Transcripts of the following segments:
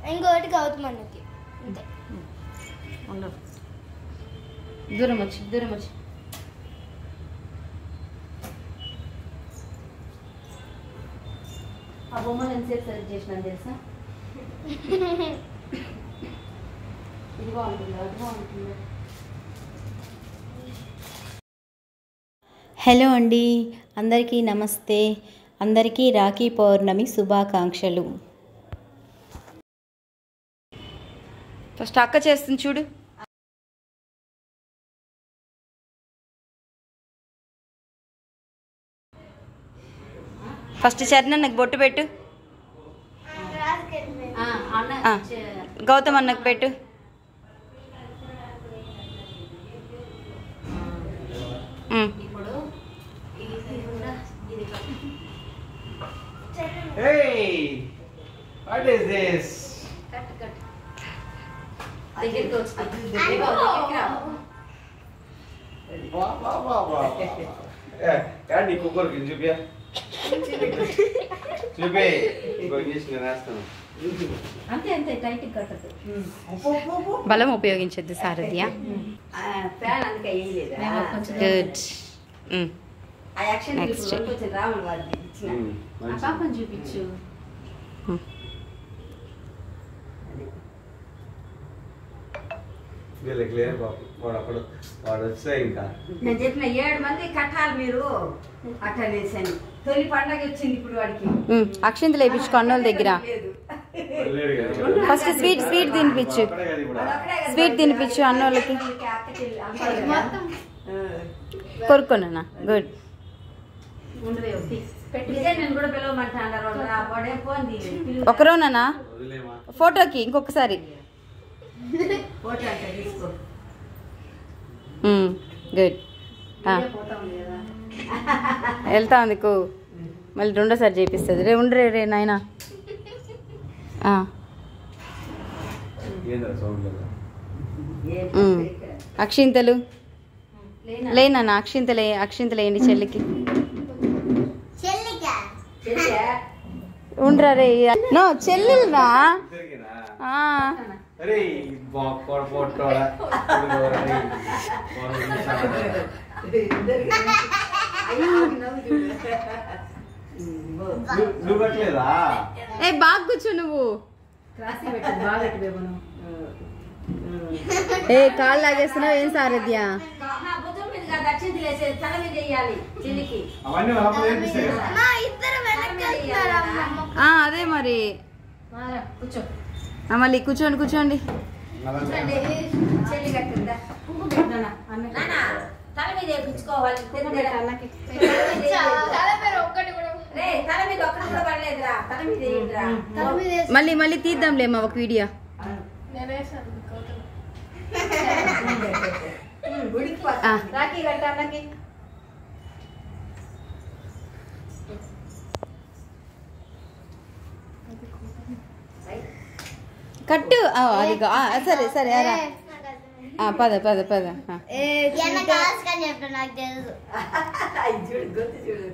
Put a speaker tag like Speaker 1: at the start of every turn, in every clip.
Speaker 1: ఇంకొకటి గౌతమ్ అన్నకి అంతే
Speaker 2: ఉండవు దూరం వచ్చి దూరం వచ్చి ఆ బొమ్మలు ఎంతసేపు సెలెక్ట్ చేసినా తెలుసా ఇది బాగుంటుంది అది బాగుంటుంది
Speaker 3: హలో అండి అందరికీ నమస్తే అందరికీ రాఖీ పౌర్ణమి శుభాకాంక్షలు
Speaker 2: ఫస్ట్ అక్క చేస్తుంది చూడు ఫస్ట్ చరణ్ నాకు బొట్టు పెట్టు ఆ. గౌతమ్ అన్నకు పెట్టు ఉమ్.
Speaker 4: Hey! What is this? Wah, wah, wah, wah. Eh, kan di kukur ginjuk ya. చూపే ఇంకో ఇంగ్లీష్ నేను వేస్తాను
Speaker 2: అంతే అంతే టైట్ కట్టదు బలం ఉపయోగించద్దు సారథ్య
Speaker 5: ఫ్యాన్ అందుకే వేయలేదా
Speaker 2: గుడ్
Speaker 5: ఆ యాక్షన్
Speaker 2: Next.
Speaker 5: కొంచెం రావణ వారికి ఇచ్చిన
Speaker 2: పాపం చూపించు
Speaker 4: వీళ్ళకి లేదు పాపం వాడు అప్పుడు వాడు వస్తే ఇంకా
Speaker 5: నేను చెప్పిన ఏడు మంది కట్టాలి మీరు అట్టనేసని తొలి పండగ వచ్చింది ఇప్పుడు వాడికి
Speaker 2: అక్షింతలు వేయించుకో అన్నోళ్ళ దగ్గర
Speaker 5: లేదు
Speaker 4: లేడు కదా.
Speaker 2: ఫస్ట్ స్వీట్ స్వీట్ తినిపించు
Speaker 4: అక్కడే కదా ఇప్పుడు.
Speaker 5: అదొక్కడే కదా
Speaker 2: స్వీట్ తినిపించు అన్నోళ్ళకి
Speaker 5: అక్క చెల్లి అంతా కదా.
Speaker 2: కొరుక్కున్నా గుడ్
Speaker 5: విజయ్ నేను కూడా పిలవమంటాను ఆ బడే ఫోన్ తీయలేదు
Speaker 2: ఒకరోనా
Speaker 4: వదిలేమా
Speaker 2: ఫోటోకి ఇంకొకసారి
Speaker 5: ఫోటో అంటే తీసుకో
Speaker 2: గుడ్ వెళ్తా ఉంది కూ మళ్ళీ రెండోసారి చేపిస్తుంది రే ఉండు రే నాయనా ఆ,
Speaker 4: ఏంద్రా సౌండ్ లేదా
Speaker 5: ఏం
Speaker 2: ఉమ్.
Speaker 5: ఇక్కడ.
Speaker 2: అక్షింతలు లేనా అక్షింతలు వే- అక్షింతలు వేయండి చెల్లికి
Speaker 1: చెల్లికా
Speaker 5: చెల్లియా?
Speaker 2: ఉండరా రే నో చెల్లెలురా
Speaker 4: ఇద్దరికినా?
Speaker 2: ఆ,
Speaker 4: అరే బాక్కడ పొట్టోడా
Speaker 5: అయ్యో, నవ్వు చూడు. ఉమ్, బో.
Speaker 4: నువ్వు కట్టలేదా
Speaker 2: ఏ బాగా కూర్చో నువ్వు
Speaker 5: ఉమ్, ఉమ్.
Speaker 2: ఏ కాళ్ళు లాగేస్తున్నావు ఏం సారథ్య
Speaker 5: నా భుజం మీద కాదు, అక్షింతలు వేసేది, తల మీద వేయాలి చెల్లికి
Speaker 4: అవన్నీ లోపల నేర్పిస్తాయి కదా
Speaker 1: మా ఇద్దరు వెనక్కి వెళ్తున్నారు అమ్మ
Speaker 2: ఆ, అదే మరి
Speaker 5: కూర్చో
Speaker 2: ఆ, మళ్ళీ కూర్చోండి కూర్చోండి
Speaker 5: కూర్చోండి. చెల్లి కట్టిందా కుంకుమ పెట్టనా నాన్న తల మీద వేయించుకోవాలి తల మీద వేయలేదు.
Speaker 1: తల పేరు ఒక్కటి కూడా
Speaker 5: రే తల మీద ఒక్కటి కూడా పడలేదురా తల మీద వేయండిరా
Speaker 1: తల మీద వేసి-
Speaker 2: మళ్ళీ మళ్ళీ తీద్దాంలేమ్మా ఒక వీడియో
Speaker 1: నేనేసాను గౌతమ్.
Speaker 5: ఉమ్, ఉడికిపోతా
Speaker 2: ఆ.
Speaker 5: రాఖీ కట్ట అన్నకి
Speaker 2: కట్టు ఆ, అది గా- ఆ, సరే సరే రా
Speaker 1: ఏ, నాకు అర్థమైంది.
Speaker 2: ఆ, పద పద పద ఆ.
Speaker 1: వెనక ఆస్కాని చెప్పు నాకు తెలుసు
Speaker 5: అయ్యి చూడు గొంతు చూడు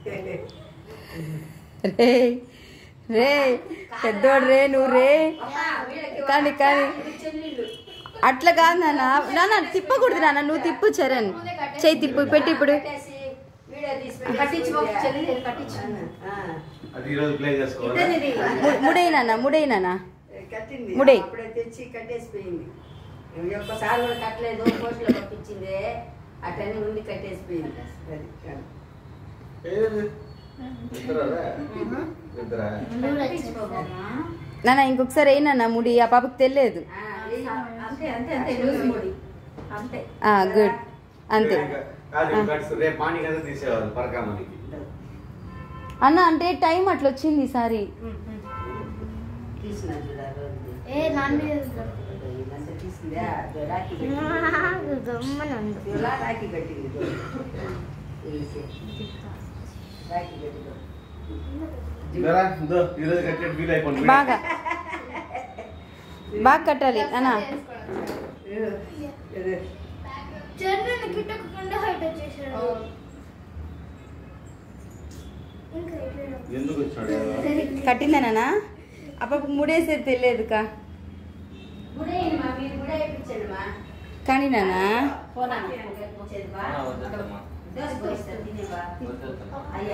Speaker 2: రే రే పెద్దోడు రే నువ్వు రే
Speaker 5: అమ్మా, వీళ్ళకి
Speaker 2: కానీ కానీ
Speaker 5: చెల్లెళ్ళు
Speaker 2: అట్లా కాదు నాన్న నాన్న తిప్పకూడదు నాన్న నువ్వు తిప్పు చరణ్ చేయి తిప్పు పెట్టి ఇప్పుడు
Speaker 5: కట్టేసి వీడియో తీసి పెట్టేసి
Speaker 2: కట్టించుకో,
Speaker 5: వీడియో.
Speaker 2: చెల్లి కట్టించు.
Speaker 5: ఆ,
Speaker 4: అది ఈరోజు ప్లే చేసుకోవాలి
Speaker 5: ఇద్దరిది.
Speaker 2: ము- ముడై నాన్న ముడై నాన్న
Speaker 5: కట్టింది
Speaker 2: ముడై.
Speaker 5: అప్పుడే తెచ్చి కట్టేసిపోయింది ఒక్కసారి కూడా కట్టలేదు పోస్టులో పంపించింది అటన్నీ ఉండి కట్టేసిపోయింది అది కాదు.
Speaker 4: ఏది? ఇద్దరా రా? ఇద్దరా?
Speaker 2: నాన్న ఇంకొకసారి అయినా ముడి ఆ పాపకి తెలియదు
Speaker 5: ఆ, ఇది అంతే అంతే అంతే లూజ్ ముడి అంతే
Speaker 2: గుడ్ అంతే
Speaker 4: కాదు ఇంకా రేపు మార్నింగ్ అంతా తీసేవాళ్ళు పరకామనికి
Speaker 2: అన్న అంటే టైం అట్లా వచ్చింది ఈసారి
Speaker 5: తీసిన చూడ రోజు
Speaker 1: ఏ నాన్న మీద
Speaker 5: ఇదంతా తీసిందా అదో రాఖీ కట్టింది.
Speaker 1: గమ్మనందు
Speaker 5: ఇలా రాఖీ కట్టింది ఇదో. ఇది. రాఖీ కట్టింది
Speaker 4: ఇద్దరా? ఇదో, ఈరోజు కట్టేది ఫీల్ అయిపోయింది
Speaker 2: బాగా బాగా కట్టాలి అన్న
Speaker 5: ఇది.
Speaker 1: చంద్రుని కిట్టకుండా హైట్ వచ్చేసాడు ఇంకా ఇట్లా
Speaker 4: ఎందుకు వచ్చాడు
Speaker 2: కట్టిందా నాన్న అప్పకు ముడేసేది తెలియదుకా
Speaker 5: గుడేయండి మా మీరు గుడే వేయించండి మా
Speaker 2: కానీ నాన్న
Speaker 5: పోనా వచ్చేది బా
Speaker 4: ఆ, వద్దమ్మా.
Speaker 5: దోశ పోయిస్తాను తినే బా
Speaker 4: వద్దమ్మా.
Speaker 5: అయ్యా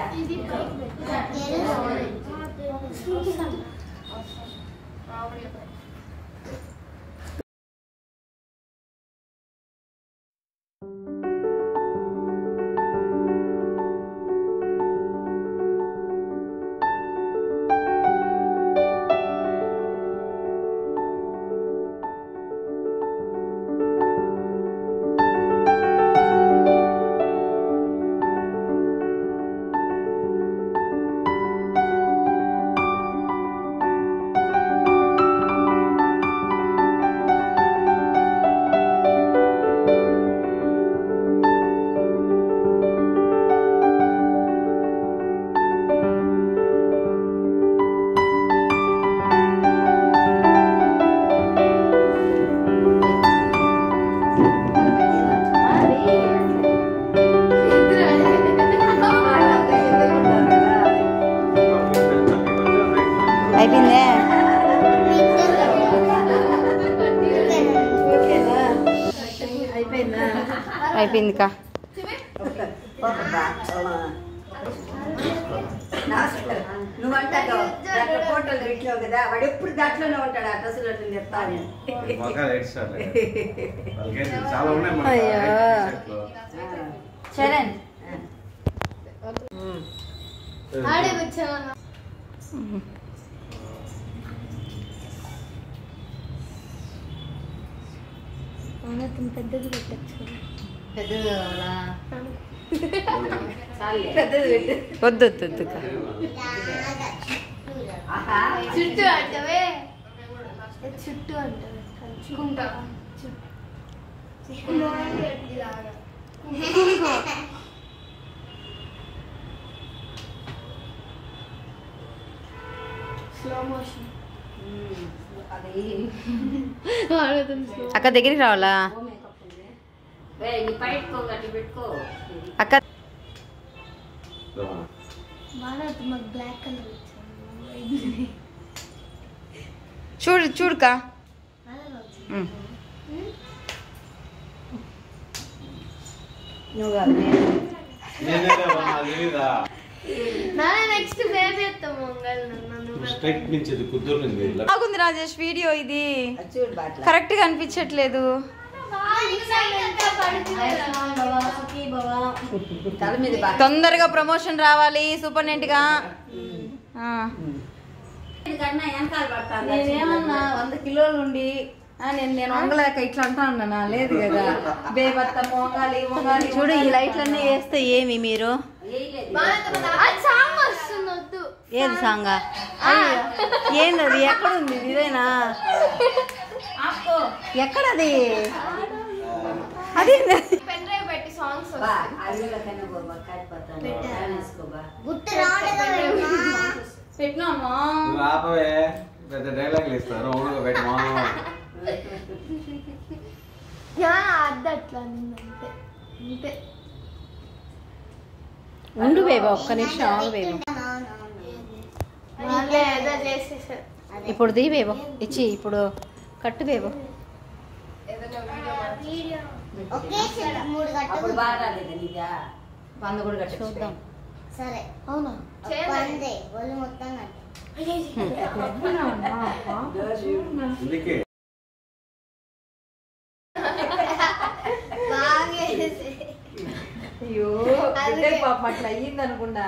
Speaker 2: అయిపోయిందే అయిపోయింది కా
Speaker 5: నువ్వు అంటావు దాంట్లో ఫోటోలు పెట్టావు కదా వాడు ఎప్పుడు దాంట్లోనే ఉంటాడు ఆ డ్రెస్సులో చెప్తాను
Speaker 4: మొఖాలు ఏడ్చాలి. వాళ్ళకేంటి? చాలా ఉన్నాయి మన
Speaker 2: అయ్యో.
Speaker 4: టీ-షర్ట్లు.
Speaker 2: చరణ్
Speaker 1: ఆడే కూర్చోమన్నా పెద్దది పెట్టచ్చు
Speaker 2: వద్దు వద్దు వద్దు కా.
Speaker 5: ఆహా
Speaker 1: చుట్టూ అంటవే చుట్టూ అంటవే కుంట స్లో మోషన్
Speaker 5: అది
Speaker 2: అక్క దగ్గరికి రావాలా
Speaker 5: వే, నీ పైట్టుకో గట్టి పెట్టుకో
Speaker 2: అక్క
Speaker 1: బాగా మాకు బ్లాక్ కలర్
Speaker 2: చూడు చూడుకా ఉమ్.
Speaker 5: నువ్వు కాదు, నేను.
Speaker 4: నేనే రా, నాకు తెలీదా?
Speaker 1: నానే నెక్స్ట్ పేరు చేస్తాము మంగళ నన్ను
Speaker 4: స్ట్రైట్ నుంచి ఇది కుద్దూరు నుంచి ఇలా.
Speaker 2: బాగుంది రాజేష్ వీడియో ఇది
Speaker 5: అది చూడు బాట్ల
Speaker 2: కరెక్ట్ గా అనిపించట్లేదు
Speaker 5: తల మీద బా
Speaker 2: తొందరగా ప్రమోషన్ రావాలి సూపరింటెండెంట్ గా ఆ.
Speaker 5: కన్నా వెనకాల పడతాను
Speaker 2: నేనేమన్నా వంద కిలోలు ఉండి ఆ, నేను నేను వంగలేక ఇట్లా అంటా ఉన్నానా లేదు కదా బేబత్త మొంగాలి మొంగాలి చూడు ఈ లైట్లన్నీ వేస్తే ఏమి మీరు
Speaker 1: అది సాంగ్ వస్తుంది వద్దు
Speaker 2: ఏది సాంగా ఏంది అది ఎక్కడుంది ఇది? ఇదేనా ఎక్కడది అది
Speaker 1: పెన్ డ్రైవ్ పెట్టి సాంగ్స్
Speaker 5: బా అడవిలో కన్నా పో, బా కాలిపోతాను ఫ్యాన్ వేసుకో బా
Speaker 1: గుర్తు రావట్లేదు
Speaker 2: పెట్టినామా
Speaker 4: నువ్వు ఆపవే పెద్ద డైలాగులు ఇస్తారు అవును పెట్టి మౌనం
Speaker 1: అద్దు అట్లా నిన్ను అంతే అంతే
Speaker 2: ఉండు బేబా ఒక్క నిమిషం ఆగు బేబా
Speaker 1: వాళ్ళే ఏదో చేసేసారు
Speaker 2: ఇప్పుడు దీ బేబో ఇచ్చి ఇప్పుడు కట్టు బేబో
Speaker 1: మూడు
Speaker 5: అప్పుడు బాగా రాలేదు నీదా
Speaker 2: వంద కూడా కట్టు చూద్దాం
Speaker 1: సరే అవునా వందే ఒళ్ళు మొత్తం
Speaker 4: అందుకే
Speaker 1: బాగా
Speaker 2: అయ్యో
Speaker 1: బిడ్డకి
Speaker 2: పాప అట్లా అయ్యింది అనుకుంటా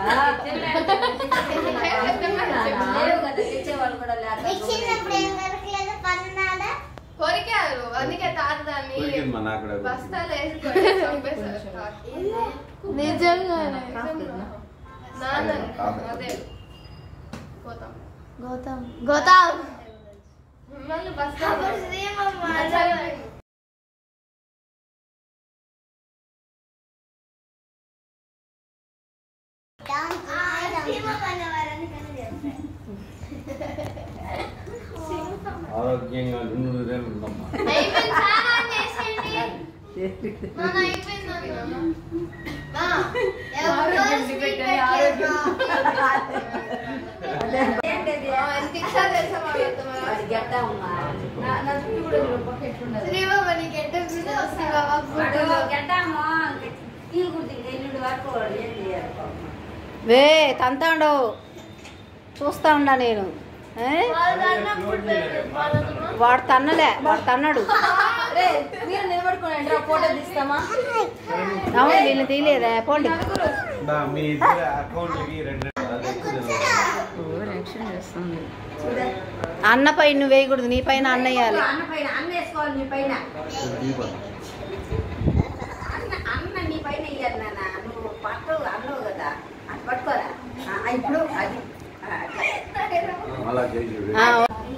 Speaker 5: లేవు కదా తెచ్చేవాళ్ళు కూడా లేక
Speaker 1: చిన్నప్పుడు ఏం దొరకలేదు పన్నాడా
Speaker 6: కొరికారు అందుకే తాత దాన్ని
Speaker 4: ఉరికింది మా నాకు కూడా
Speaker 6: బస్తాలు వేసుకొని చంపేశారు తాత.
Speaker 1: నిజంగానే
Speaker 6: నాన్న అదే పోతాం
Speaker 1: గౌతమ్ గౌతమ్
Speaker 6: మిమ్మల్ని బస్తాలు
Speaker 4: ఆరోగ్యంగా రెండు నూరేళ్ళు ఉండమ్మా
Speaker 1: అయిపోయింది చాలా చేసేయండి నాన్న అయిపోయింది నాన్న. ఆ, ఎవరో స్వీట్ పెట్టలేదు.
Speaker 6: ఎంత ఇచ్చా తెలుసా మా
Speaker 5: వాడి గడ్డ ఉన్నా
Speaker 2: నా నా చుట్టూ కూడా చూడు, పక్క ఎట్లున్నది.
Speaker 1: శ్రీబాబా నీకు ఎట్ట చూసావు శ్రీబాబా
Speaker 5: వాడు
Speaker 1: ఫోటోలో
Speaker 5: గడ్డమో తీరు గుర్తి ఎల్లుండి వరకు వాడు ఏం చేయాలి
Speaker 3: వే తంతా ఉండవు చూస్తా ఉండా నేను ఏ?
Speaker 1: వాళ్ళు అన్నప్పుడు వాళ్ళతో
Speaker 3: వాడు తన్నలే వాడు తన్నడు
Speaker 2: రే, మీరు నిలబడుకోండి రా ఫోటో తీస్తామా
Speaker 3: అవును వీళ్ళు తీయలేదా పోండి
Speaker 4: దా, మీ ఇద్దరు అకౌంట్లకి రెండు రెండు అది ఎక్కువ తెలియదు.
Speaker 3: అన్న పైన నువ్వు వేయకూడదు నీ పైన అన్న వేయాలి
Speaker 5: అన్న పైన అన్న వేసుకోవాలి నీ పైన అన్న అన్న నీ పైన ఇయ్యాలి నాన్న నువ్వు పట్టు అన్నావు కదా అది పట్టుకోరా ఆ, ఇప్పుడు అది ఆ, అట్లా.
Speaker 4: అలా చేసి చూడు.
Speaker 3: ఆ,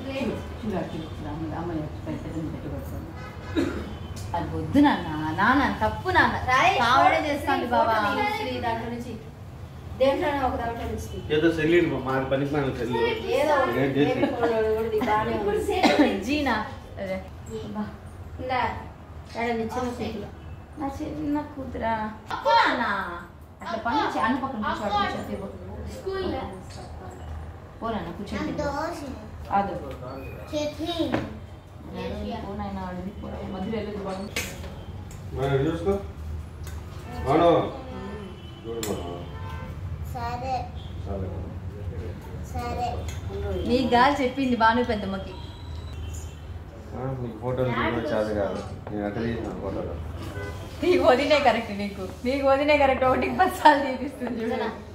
Speaker 2: అది వద్దు నాన్న నాన్న తప్పు నాన్న కావడే చేస్తాను బాబా శ్రీ దాంట్లో నుంచి దేంట్లోనే ఒక దాంట్లో నుంచి
Speaker 4: ఏదో సెల్లిండి మా పనికి మన సెల్లు
Speaker 2: ఏదో
Speaker 4: ఏం చేసి
Speaker 2: జీనా అదే
Speaker 5: ఇందా, ఎడ నిచ్చెన సీట్లు.
Speaker 2: నా చిన్న కూతురా తప్పు నాన్న అట్లా పని చే- అన్న పక్కన కూర్చో అటు కూర్చో, ఇవ్వు.
Speaker 1: స్కూల్లో
Speaker 2: పోనా కూర్చోండి అదు పోనైనా అడిగి పో మధ్యలో వెళ్ళదు బాబు
Speaker 4: మనం చూసుకో అవును చూడు మనం.
Speaker 1: సరే
Speaker 4: సరే.
Speaker 2: నీకు గాలి చెప్పింది బాను పెద్దమ్మకి
Speaker 4: ఆ, నీకు ఫోటోలు తీయడం చేత కాదు నేను అట్లా తీసిన ఫోటోలు
Speaker 2: నీకు వదినే కరెక్ట్ నీకు నీకు వదినే కరెక్ట్ ఒకటికి పది సార్లు తీపిస్తుంది చూడు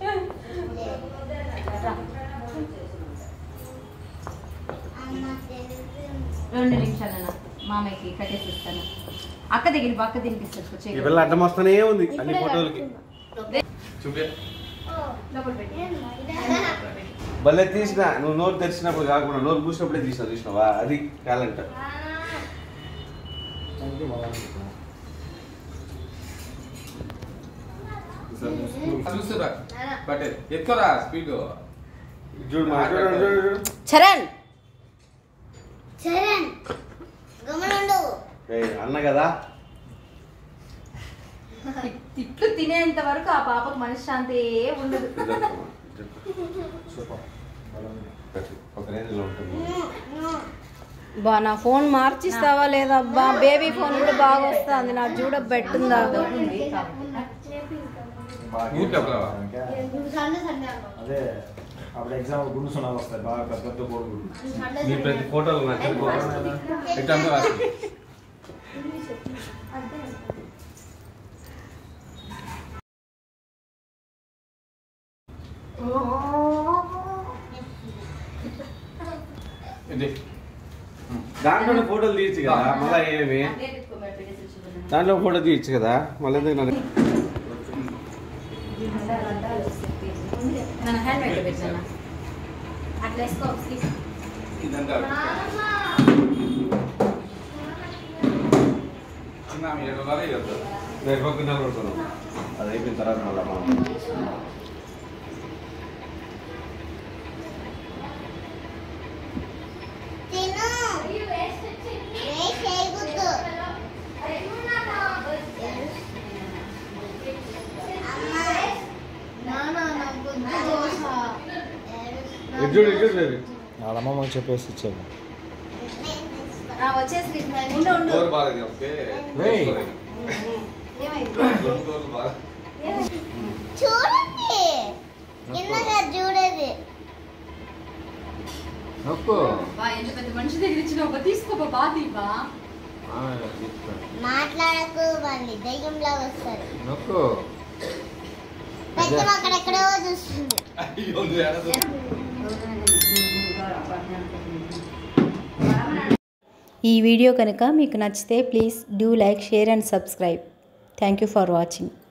Speaker 2: రెండు నిమిషాలన్నా మామయ్యకి కట్టేసి ఇస్తాను అక్క దగ్గర పక్క తినిపిస్తాను
Speaker 4: ఈ
Speaker 2: వచ్చే
Speaker 4: పిల్ల అడ్డం వస్తూనే ఉంది అన్ని ఫోటోలకి చూపే
Speaker 2: లోపల పెట్టి
Speaker 4: భలే తీసిన నువ్వు నోరు తెరిచినప్పుడు కాకుండా నోరు మూసినప్పుడే తీసిన చూసినావా అది టాలెంట్
Speaker 7: చూస్తురా బట్టే ఎక్కువరా స్పీడ్
Speaker 4: చూడు మా చూడు చూడు, చూడు
Speaker 3: చరణ్
Speaker 1: చరణ్ గమనుండు
Speaker 4: ఏయ్, అన్న కదా
Speaker 2: తిట్లు తినేంత వరకు ఆ పాపకు మనశ్శాంతి ఉండదు
Speaker 4: సూపర్ ఒక రేంజ్ లో ఉంటుంది
Speaker 3: బా నా ఫోన్ మార్చిస్తావా లేదా అబ్బా బేబీ ఫోన్ కూడా బాగా వస్తుంది నాకు చూడ బెట్టుందా
Speaker 2: ఉంది
Speaker 7: ఊరికే అవ్వలేవా?
Speaker 1: సండే సండే అన్నావు.
Speaker 8: అదే అప్పుడు ఎగ్జామ్ గుండు సున్నాలు వస్తాయి బాగా పెద్ద పెద్ద కోడుగుడు
Speaker 4: నీ ప్రతి ఫోటోలు నాకు
Speaker 7: ఎగ్జామ్ రాసి ఇది
Speaker 4: దాంట్లో ఫోటోలు తీయచ్చు కదా మళ్ళీ ఏమి దాంట్లో ఫోటో తీయచ్చు కదా మళ్ళీ ఎందుకు నన్ను
Speaker 2: నన్ను హ్యాండ్ బ్యాగ్ పెట్టాను
Speaker 5: అట్లా వేసుకో స్లీప్.
Speaker 7: ఇదంతా చిన్న ఏడున్నర ఇవ్వద్దు
Speaker 4: రేపు పక్కన కొడుతున్నాం అది అయిపోయిన తర్వాత మళ్ళీ మనం
Speaker 1: తిను వేస్ట్ చేయకూడదు నాన్న నాకు వద్దు దోశ
Speaker 4: ఇటు చూడు ఇటు చూడు baby.
Speaker 8: వాళ్ళ అమ్మమ్మకి చెప్పేసి ఇచ్చాను
Speaker 2: వచ్చేసి ఉండు ఉండు
Speaker 7: డోర్ బాగా ఓకే
Speaker 8: ఏయ్.
Speaker 7: డోర్ బాగా
Speaker 1: చూడండి కిందగా చూడేది
Speaker 7: నొక్కు
Speaker 2: బా ఎంత పెద్ద మనిషి దగ్గర ఇచ్చిన ఒక తీసుకోపా బాధీపా
Speaker 1: మాట్లాడకు వాళ్ళు దయ్యంలా వస్తారు
Speaker 7: నొక్కు
Speaker 1: పెద్దమ్మ అక్కడెక్కడో చూస్తుంది
Speaker 7: అయ్యో నువ్వు ఏడ చూస్తున్నావు?
Speaker 3: ఈ వీడియో కనుక మీకు నచ్చితే please do like share and subscribe thank you for watching